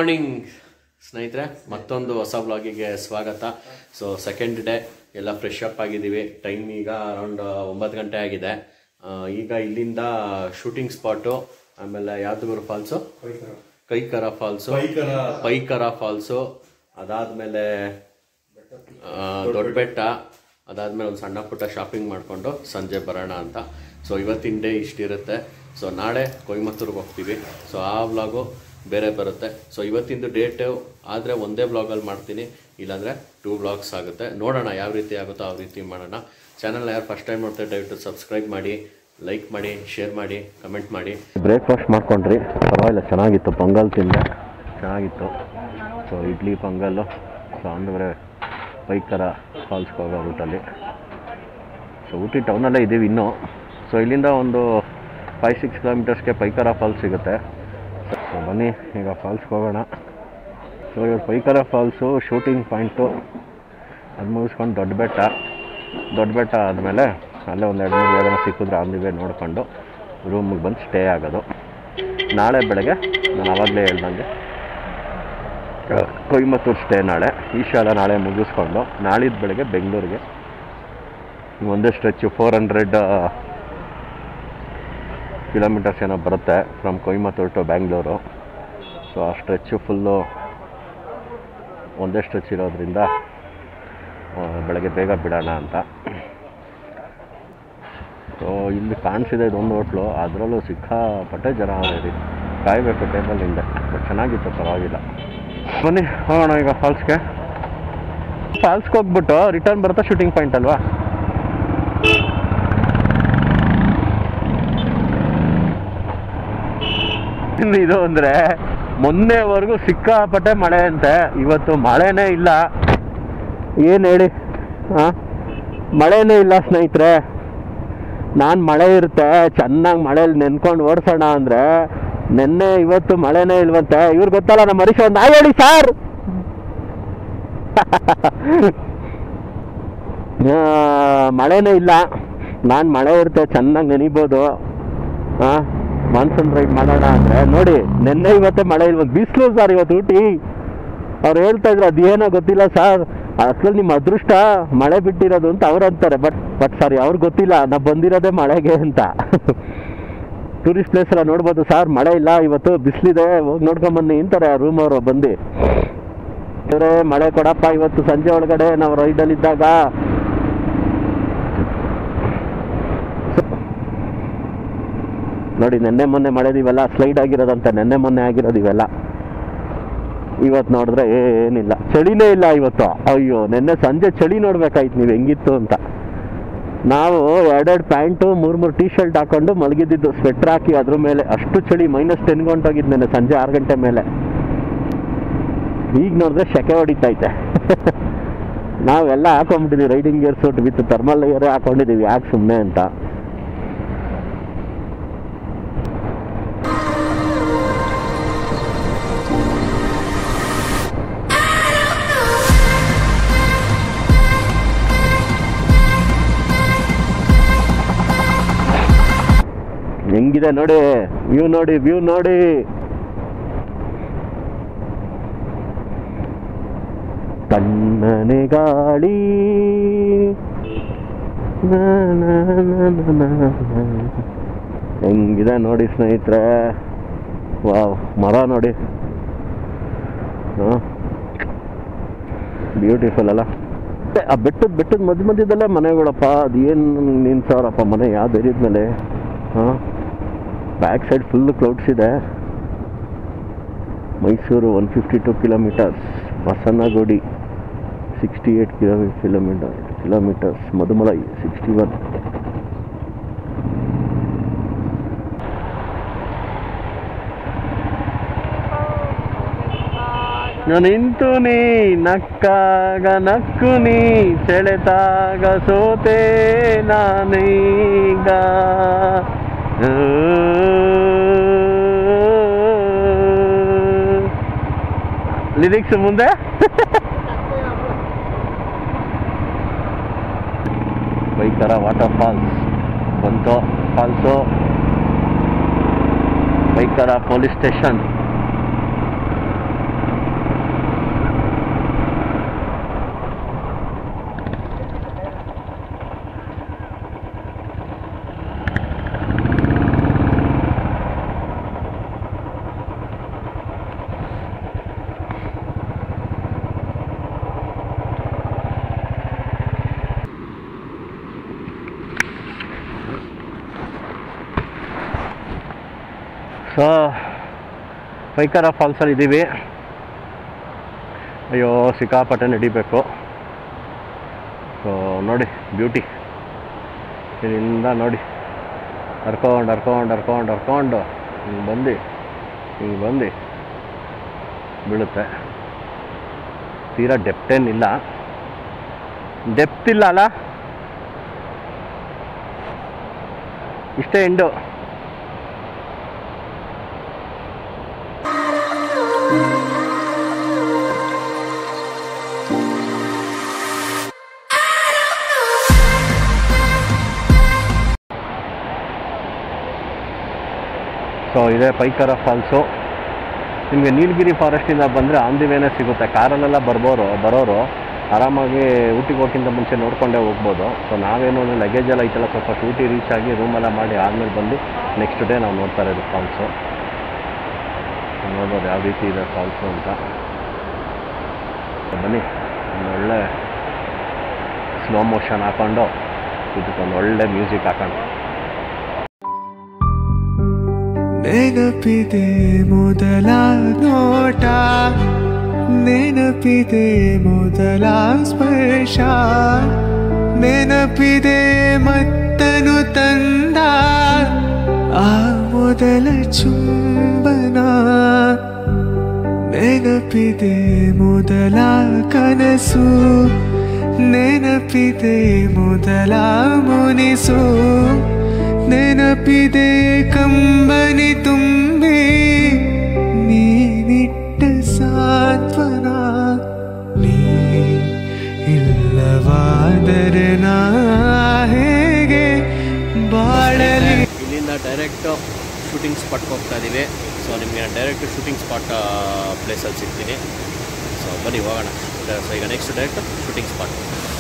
Morning ಸ್ನೇಹಿತರೆ ಮತ್ತೊಂದು ಹೊಸ ಬ್ಲಾಗಿಗೆ ಸ್ವಾಗತ ಸೊ ಸೆಕೆಂಡ್ ಡೇ ಎಲ್ಲ ಫ್ರೆಶ್ ಅಪ್ ಆಗಿದ್ದೀವಿ ಟೈಮ್ ಈಗ ಅರೌಂಡ್ ಒಂಬತ್ತು ಗಂಟೆ ಆಗಿದೆ ಆ, ಈಗ ಇಲ್ಲಿಂದ ಶೂಟಿಂಗ್ ಸ್ಪಾಟು ಆಮೇಲೆ ಯಾದಗಿರಿ ಫಾಲ್ಸು ಕೈಕರ ಫಾಲ್ಸು ಪೈಕರ ಫಾಲ್ಸು ಅದಾದ್ಮೇಲೆ ಆ, ದೊಡ್ಡ ಬೆಟ್ಟ ಅದಾದ್ಮೇಲೆ ಒಂದು ಸಣ್ಣ ಪುಟ್ಟ ಶಾಪಿಂಗ್ ಮಾಡಿಕೊಂಡು ಸಂಜೆ ಬರೋಣ ಅಂತ ಸೊ ಇವತ್ತಿನ ಡೇ ಇಷ್ಟಿರುತ್ತೆ ಸೊ ನಾಳೆ ಕೊಯಮತ್ತೂರ್ಗೆ ಹೋಗ್ತೀವಿ ಸೊ ಆ ವ್ಲಾಗು ಬೇರೆ ಬರುತ್ತೆ ಸೊ ಇವತ್ತಿಂದು ಡೇಟು ಆದರೆ ಒಂದೇ ವ್ಲಾಗಲ್ಲಿ ಮಾಡ್ತೀನಿ ಇಲ್ಲಾಂದರೆ ಟೂ ವ್ಲಾಗ್ಸ್ ಆಗುತ್ತೆ ನೋಡೋಣ ಯಾವ ರೀತಿ ಆಗುತ್ತೋ ಆ ರೀತಿ ಮಾಡೋಣ ಚಾನಲ್ನ ಯಾರು ಫಸ್ಟ್ ಟೈಮ್ ನೋಡ್ತಾರೆ ದಯವಿಟ್ಟು ಸಬ್ಸ್ಕ್ರೈಬ್ ಮಾಡಿ ಲೈಕ್ ಮಾಡಿ ಶೇರ್ ಮಾಡಿ ಕಮೆಂಟ್ ಮಾಡಿ ಬ್ರೇಕ್ಫಾಸ್ಟ್ ಮಾಡ್ಕೊಂಡ್ರಿ ಪರವಾಗಿಲ್ಲ ಚೆನ್ನಾಗಿತ್ತು ಪೊಂಗಲ್ ತಿಂದೆ ಚೆನ್ನಾಗಿತ್ತು ಸೊ ಇಡ್ಲಿ ಪೊಂಗಲ್ಲು ಸೊ ಅಂದರೆ ಪೈಕರ ಫಾಲ್ಸ್ಗೆ ಹೋಗೋ ರೂಟಲ್ಲಿ ಸೊ ಊಟಿ ಟೌನಲ್ಲೇ ಇದ್ದೀವಿ ಇನ್ನೂ ಸೊ ಇಲ್ಲಿಂದ ಒಂದು ಫೈವ್ ಸಿಕ್ಸ್ ಕಿಲೋಮೀಟರ್ಸ್ಗೆ ಪೈಕರ ಫಾಲ್ಸ್ ಸಿಗುತ್ತೆ ಸೊ ಬನ್ನಿ ಈಗ ಫಾಲ್ಸ್ಗೆ ಹೋಗೋಣ ಸೊ ಇವಾಗ ಪೈಕರ ಫಾಲ್ಸು ಶೂಟಿಂಗ್ ಪಾಯಿಂಟು ಅದು ಮುಗಿಸ್ಕೊಂಡು ದೊಡ್ಡ ಬೆಟ್ಟ ದೊಡ್ಡ ಬೆಟ್ಟ ಆದಮೇಲೆ ಅಲ್ಲೇ ಒಂದು ಎರಡು ಮೂರು ಯಾವ್ದಾರ ಸಿಕ್ಕಿದ್ರೆ ಅಂದಿವೆ ನೋಡಿಕೊಂಡು ರೂಮಿಗೆ ಬಂದು ಸ್ಟೇ ಆಗೋದು ನಾಳೆ ಬೆಳಗ್ಗೆ ನಾನು ಆವಾಗಲೇ ಹೇಳ್ದಂಗೆ ಕೊಯಮತ್ತೂರು ಸ್ಟೇ ನಾಳೆ ಈಶಾಲ ನಾಳೆ ಮುಗಿಸ್ಕೊಂಡು ನಾಳಿದ್ದು ಬೆಳಗ್ಗೆ ಬೆಂಗಳೂರಿಗೆ ಒಂದೇ ಸ್ಟ್ರೆಚ್ಚು ಫೋರ್ ಹಂಡ್ರೆಡ್ ಕಿಲೋಮೀಟರ್ಸ್ ಏನೋ ಬರುತ್ತೆ from Coimbatore to Bangalore so ಆ ಸ್ಟ್ರೆಚ್ಚು ಫುಲ್ಲು ಒಂದೇ ಸ್ಟ್ರೆಚ್ ಇರೋದ್ರಿಂದ ಆ, ಬೆಳಗ್ಗೆ ಬೇಗ ಬಿಡೋಣ ಅಂತ ಸೊ ಇಲ್ಲಿ ಕಾಣಿಸಿದೆ ಇದೊಂದು ಹೋಟ್ಲು ಅದರಲ್ಲೂ ಸಿಕ್ಕಾಪಟ್ಟೆ ಜನ ಅವರೇ ಕಾಯಬೇಕು ಟೇಬಲ್ ಹಿಂದೆ ಬಟ್ ಚೆನ್ನಾಗಿತ್ತು ಪರವಾಗಿಲ್ಲ ಬನ್ನಿ ಹೋಗೋಣ ಈಗ ಫಾಲ್ಸ್ಗೆ ಫಾಲ್ಸ್ಗೆ ಹೋಗ್ಬಿಟ್ಟು ರಿಟರ್ನ್ ಬರುತ್ತಾ ಶೂಟಿಂಗ್ ಪಾಯಿಂಟ್ ಅಲ್ವಾ ಇನ್ನು ಇದು ಅಂದರೆ ಮೊನ್ನೆವರೆಗೂ ಸಿಕ್ಕಾಪಟ್ಟೆ ಮಳೆ ಅಂತೆ ಇವತ್ತು ಮಳೆನೇ ಇಲ್ಲ ಏನು ಹೇಳಿ ಹಾಂ ಮಳೆನೇ ಇಲ್ಲ ಸ್ನೇಹಿತರೆ ನಾನು ಮಳೆ ಇರುತ್ತೆ ಚೆನ್ನಾಗಿ ಮಳೇಲಿ ನೆನ್ಕೊಂಡು ಓಡಿಸೋಣ ಅಂದರೆ ನಿನ್ನೆ ಇವತ್ತು ಮಳೆನೇ ಇಲ್ವಂತೆ ಇವ್ರು ಗೊತ್ತಲ್ಲ ನಮ್ಮ ಹರೀಶ್ ಒಂದು ಆಯ್ ಹೇಳಿ ಸಾರ್ ಮಳೆನೇ ಇಲ್ಲ ನಾನು ಮಳೆ ಇರುತ್ತೆ ಚೆನ್ನಾಗಿ ನೆನಿಬೋದು ಹಾಂ ಮಾನ್ಸೂನ್ ರೈಡ್ ಮಾಡೋಣ ಅಂದರೆ ನೋಡಿ ನಿನ್ನೆ ಇವತ್ತೇ ಮಳೆ ಇಲ್ವಂತ ಬಿಸಿಲು ಸರ್ ಇವತ್ತು ಊಟಿ ಅವ್ರು ಹೇಳ್ತಾ ಇದ್ರು ಅದೇನೋ ಗೊತ್ತಿಲ್ಲ ಸರ್ ಅಸಲು ನಿಮ್ಮ ಅದೃಷ್ಟ ಮಳೆ ಬಿಟ್ಟಿರೋದು ಅಂತ ಅವ್ರು ಅಂತಾರೆ ಬಟ್ ಬಟ್ ಸಾರಿ ಅವ್ರಿಗೆ ಗೊತ್ತಿಲ್ಲ ನಾವು ಬಂದಿರೋದೇ ಮಳೆಗೆ ಅಂತ ಟೂರಿಸ್ಟ್ ಪ್ಲೇಸ್ ಎಲ್ಲ ನೋಡ್ಬೋದು ಸರ್ ಮಳೆ ಇಲ್ಲ ಇವತ್ತು ಬಿಸಿಲಿದೆ ಹೋಗಿ ನೋಡ್ಕೊಂಬನ್ನಿ ಅಂತಾರೆ ಆ ರೂಮ್ ಅವರು ಬಂದು ಇವರೇ ಮಳೆ ಕೊಡಪ್ಪ ಇವತ್ತು ಸಂಜೆ ಒಳಗಡೆ ನಾವು ರೈಡಲ್ಲಿದ್ದಾಗ ನೋಡಿ ನೆನ್ನೆ ಮೊನ್ನೆ ಮಳೆದು ಇವೆಲ್ಲ ಸ್ಲೈಡ್ ಆಗಿರೋದಂತೆ ನೆನ್ನೆ ಮೊನ್ನೆ ಆಗಿರೋದು ಇವೆಲ್ಲ ಇವತ್ತು ನೋಡಿದ್ರೆ ಏನಿಲ್ಲ ಚಳಿನೇ ಇಲ್ಲ ಇವತ್ತು ಅಯ್ಯೋ ನಿನ್ನೆ ಸಂಜೆ ಚಳಿ ನೋಡ್ಬೇಕಾಯ್ತು ನೀವು ಹೆಂಗಿತ್ತು ಅಂತ ನಾವು ಎರಡೆರಡು ಪ್ಯಾಂಟು ಮೂರು ಮೂರು ಟೀ ಶರ್ಟ್ ಹಾಕೊಂಡು ಮಲಗಿದ್ದು ಸ್ವೆಟ್ರ್ ಹಾಕಿ ಅದ್ರ ಮೇಲೆ ಅಷ್ಟು ಚಳಿ ಮೈನಸ್ ಟೆನ್ ಗಂಟೋಗಿದ್ದು ನೆನ್ನೆ ಸಂಜೆ ಆರು ಗಂಟೆ ಮೇಲೆ ಈಗ ನೋಡಿದ್ರೆ ಸೆಕೆ ಹೊಡಿತೈತೆ ನಾವೆಲ್ಲ ಹಾಕೊಂಡ್ಬಿಟ್ಟಿದ್ದೀವಿ riding gear suit with thermal ಲೇಯರೇ ಹಾಕೊಂಡಿದ್ದೀವಿ ಯಾಕೆ ಸುಮ್ಮನೆ ಅಂತ ಹೆಂಗಿದೆ ನೋಡಿ ವ್ಯೂ ನೋಡಿ ವ್ಯೂ ನೋಡಿ ತಣ್ಣನೆ ಗಾಳಿ ನಾ, ನಾ, ನಾ, ನಾ, ನಾ, ನಾ. ಹೆಂಗಿದೆ ನೋಡಿ ಸ್ನೇಹಿತರೆ ವಾವ್ ಮರ ನೋಡಿ ಬ್ಯೂಟಿಫುಲ್ ಅಲ್ಲ ಮತ್ತೆ ಆ ಬೆಟ್ಟದ ಬೆಟ್ಟದ ಮಧ್ಯ ಮಧ್ಯದಲ್ಲೇ ಮನೆಗಳಪ್ಪ ಅದೇನು ನಿನ್ಸವ್ರಪ್ಪ ಮನೆ ಯಾವ ಏರಿಯದ ಮೇಲೆ ಹಾಂ ಬ್ಯಾಕ್ ಸೈಡ್ ಫುಲ್ ಕ್ಲೌಡ್ಸ್ ಇದೆ Mysore one fifty two kilometres Basavanagudi sixty eight kilo kilometre kilometres Mudumalai sixty one ನಿಂತು ನೀ ನಕ್ಕಾಗ ನಕ್ಕು ನೀ ಸೆಳೆತಾಗ ಸೋತೆ ನಾನೀಗ ಲಿರಿಕ್ಸ್ ಮುಂದೆ ಬೈಕರ ವಾಟರ್ ಫಾಲ್ಸ್ ಬಂತು falls Pykara police station so Pykara ಫಾಲ್ಸಲ್ಲಿ ಇದ್ದೀವಿ ಅಯ್ಯೋ ಸಿಕ್ಕಾಪಟ್ಟೆ ನಡಿಬೇಕು ಸೊ ನೋಡಿ ಬ್ಯೂಟಿ ಇಲ್ಲಿಂದ ನೋಡಿ ಹರ್ಕೊಂಡು ಹರ್ಕೊಂಡು ಹರ್ಕೊಂಡು ಹರ್ಕೊಂಡು ಹಿಂಗೆ ಬಂದು ಹಿಂಗೆ ಬಂದು ಬೀಳುತ್ತೆ ತೀರಾ ಡೆಪ್ತ್ ಏನಿಲ್ಲ ಡೆಪ್ತ್ ಇಲ್ಲ ಅಲ್ಲ ಇಷ್ಟೇ ಎಂಡು ಸೊ ಇದೇ ಪೈಕರ ಫಾಲ್ಸು ನಿಮಗೆ ನೀಲಗಿರಿ ಫಾರೆಸ್ಟಿಂದ ಬಂದರೆ ಆನ್ ದಿ ವೇನೇ ಸಿಗುತ್ತೆ ಕಾರಲ್ಲೆಲ್ಲ ಬರ್ಬೋರು ಬರೋರು ಆರಾಮಾಗಿ ಊಟಿಗೆ ಹೋಗಿಂತ ಮುಂಚೆ ನೋಡ್ಕೊಂಡೇ ಹೋಗ್ಬೋದು ಸೊ ನಾವೇನು ಅಂದರೆ ಲಗೇಜ್ ಎಲ್ಲ ಐತಲ್ಲ ಸ್ವಲ್ಪ ಊಟಿ ರೀಚ್ ಆಗಿ ರೂಮೆಲ್ಲ ಮಾಡಿ ಆದಮೇಲೆ ಬಂದು ನೆಕ್ಸ್ಟ್ ಡೇ ನಾವು ನೋಡ್ತಾ ಇರೋದು ಫಾಲ್ಸು ನೋಡ್ಬೋದು ಯಾವ ರೀತಿ ಇದೆ ಫಾಲ್ಸು ಅಂತ ಬನ್ನಿ ಒಂದು ಒಳ್ಳೆ ಸ್ಲೋ ಮೋಷನ್ ಹಾಕೊಂಡು ಇದಕ್ಕೊಂದು ಒಳ್ಳೆ ಮ್ಯೂಸಿಕ್ ಹಾಕೊಂಡು ನೆನಪಿದೆ ಮೊದಲ ನೋಟ ನೆನಪಿದೆ ಮೊದಲ ಸ್ಪರ್ಶ ನೆನಪಿದೆ ಮತ್ತನು ತಂದ ಆ ಮೊದಲ ಚುಂಬನ ನೆನಪಿದೆ ಮೊದಲ ಕನಸು ನೆನಪಿದೆ ಮೊದಲ ಮುನಿಸು ನೆನಪಿದೆ ಕಂಬನಿ ತುಂಬಿ ನೀನಿಟ್ಟ ಸಾಂತ್ವನ ನೀ ಇಲ್ಲವಾದರೆ ನಾ ಹೇಗೆ ಬಾಳಲಿ ಇಲ್ಲಿಂದ ಡೈರೆಕ್ಟು ಶೂಟಿಂಗ್ ಸ್ಪಾಟ್ಗೆ ಹೋಗ್ತಾ ಇದ್ದೀವಿ ಸೊ ನಿಮಗೆ ಡೈರೆಕ್ಟ್ ಶೂಟಿಂಗ್ ಸ್ಪಾಟ್ ಪ್ಲೇಸಲ್ಲಿ ಸಿಗ್ತೀನಿ ಸೊ ಬನ್ನಿ ಹೋಗೋಣ ಸೊ ಈಗ ನೆಕ್ಸ್ಟ್ ಡೈರೆಕ್ಟ್ ಶೂಟಿಂಗ್ ಸ್ಪಾಟ್